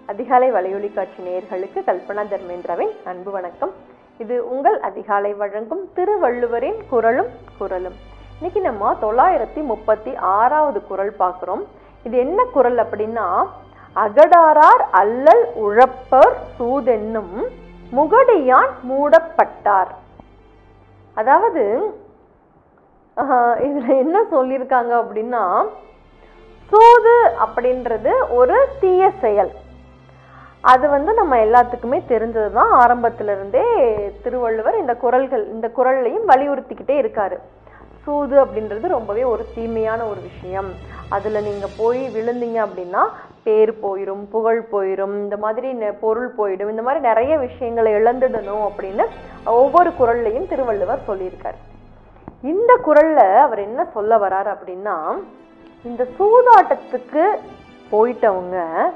அதிகாலை வலையொலி காட்சி நேயர்களுக்கு கல்பனா தர்மேந்திராவின் அன்பு வணக்கம் இது உங்கள் அதிகாலை வழங்கும் திருவள்ளுவரின் குரலும் குரலும் இன்னைக்கு நம்ம தொள்ளாயிரத்தி முப்பத்தி ஆறாவது குரல் பார்க்குறோம் இது என்ன குரல் அப்படின்னா அகடாரார் அல்லல் உழப்பர் சூதென்னும் முகடியான் மூடப்பட்டார் அதாவது ஆஹ், இதுல என்ன சொல்லியிருக்காங்க அப்படின்னா சூது அப்படின்றது ஒரு தீய செயல் அது வந்து நம்ம எல்லாத்துக்குமே தெரிஞ்சது தான் ஆரம்பத்துல இருந்தே திருவள்ளுவர் இந்த குரல்கள் இந்த குரல்லையும் வலியுறுத்திக்கிட்டே இருக்காரு சூது அப்படின்றது ரொம்பவே ஒரு தீமையான ஒரு விஷயம் அதுல நீங்க போய் விழுந்தீங்க அப்படின்னா பேர் போயிடும் புகழ் போயிடும் இந்த மாதிரி நெ- பொருள் போயிடும் இந்த மாதிரி நிறைய விஷயங்களை இழந்துடணும் அப்படின்னு ஒவ்வொரு குரல்லையும் திருவள்ளுவர் சொல்லியிருக்காரு இந்த குரல்ல அவர் என்ன சொல்ல வரார் அப்படின்னா இந்த சூதாட்டத்துக்கு போயிட்டவங்க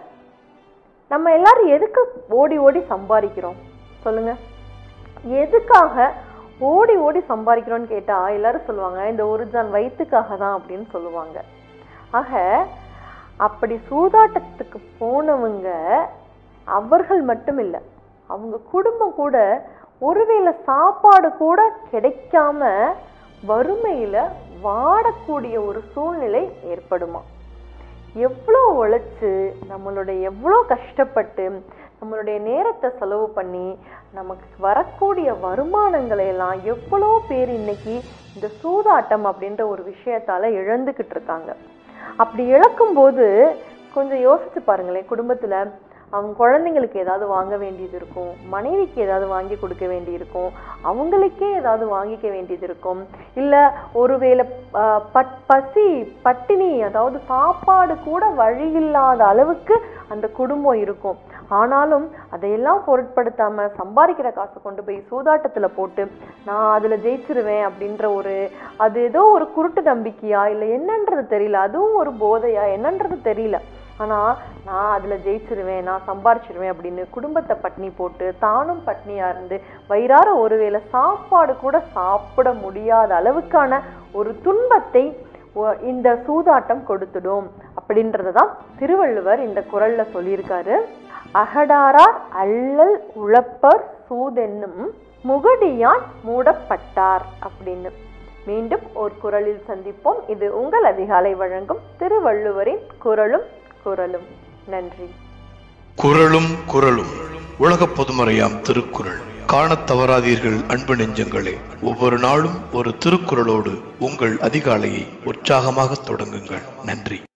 நம்ம எல்லாரும் எதுக்கு ஓடி ஓடி சம்பாதிக்கிறோம் சொல்லுங்க எதுக்காக ஓடி ஓடி சம்பாதிக்கிறோம்னு கேட்டா எல்லாரும் சொல்லுவாங்க இந்த ஒரு ஜான் வயிற்றுக்காக தான் அப்படின்னு சொல்லுவாங்க ஆக அப்படி சூதாட்டத்துக்கு போனவங்க அவர்கள் மட்டும் இல்லை அவங்க குடும்பம் கூட ஒருவேளை சாப்பாடு கூட கிடைக்காம வறுமையில வாடக்கூடிய ஒரு சூழ்நிலை ஏற்படுமா எவ்வளோ உழைச்சு நம்மளுடைய எவ்வளோ கஷ்டப்பட்டு நம்மளுடைய நேரத்தை செலவு பண்ணி நமக்கு வரக்கூடிய வருமானங்களை எல்லாம் எவ்வளோ பேர் இன்னைக்கு இந்த சூதாட்டம் அப்படின்ற ஒரு விஷயத்தால இழந்துக்கிட்டு இருக்காங்க அப்படி இழக்கும்போது கொஞ்சம் யோசிச்சு பாருங்களேன் குடும்பத்துல அவங்க குழந்தைங்களுக்கு ஏதாவது வாங்க வேண்டியது இருக்கும் மனைவிக்கு ஏதாவது வாங்கி கொடுக்க வேண்டியிருக்கும் அவங்களுக்கே ஏதாவது வாங்கிக்க வேண்டியது இருக்கும் இல்ல ஒருவேளை ஆஹ், பட் பசி பட்டினி அதாவது சாப்பாடு கூட வழி இல்லாத அளவுக்கு அந்த குடும்பம் இருக்கும் ஆனாலும் அதையெல்லாம் பொருட்படுத்தாம சம்பாதிக்கிற காசை கொண்டு போய் சூதாட்டத்துல போட்டு நான் அதுல ஜெயிச்சிருவேன் அப்படின்ற ஒரு அது ஏதோ ஒரு குருட்டு நம்பிக்கையா இல்ல என்னன்றது தெரியல அதுவும் ஒரு போதையா என்னன்றது தெரியல ஆனா நான் அதுல ஜெயிச்சிருவேன் நான் சம்பாரிச்சிருவேன் அப்படின்னு குடும்பத்தை பட்னி போட்டு தானும் பட்னியா இருந்து வயிறார ஒருவேளை சாப்பாடு கூட சாப்பிட முடியாத அளவுக்கான ஒரு துன்பத்தை ஒ- இந்த சூதாட்டம் கொடுத்துடும் அப்படின்றதான் திருவள்ளுவர் இந்த குரல்ல சொல்லியிருக்காரு அகடாரார் அல்லல் உழப்பர் சூதென்னும் முகடியான் மூடப்பட்டார் அப்படின்னு மீண்டும் ஒரு குரலில் சந்திப்போம் இது உங்கள் அதிகாலை வழங்கும் திருவள்ளுவரின் குரலும் குரலும் நன்றி குரலும் குரலும் உலக பொதுமறையாம் திருக்குறள் காணத் தவறாதீர்கள் அன்பு நெஞ்சங்களே ஒவ்வொரு நாளும் ஒரு திருக்குறளோடு உங்கள் அதிகாலையை உற்சாகமாக தொடங்குங்கள் நன்றி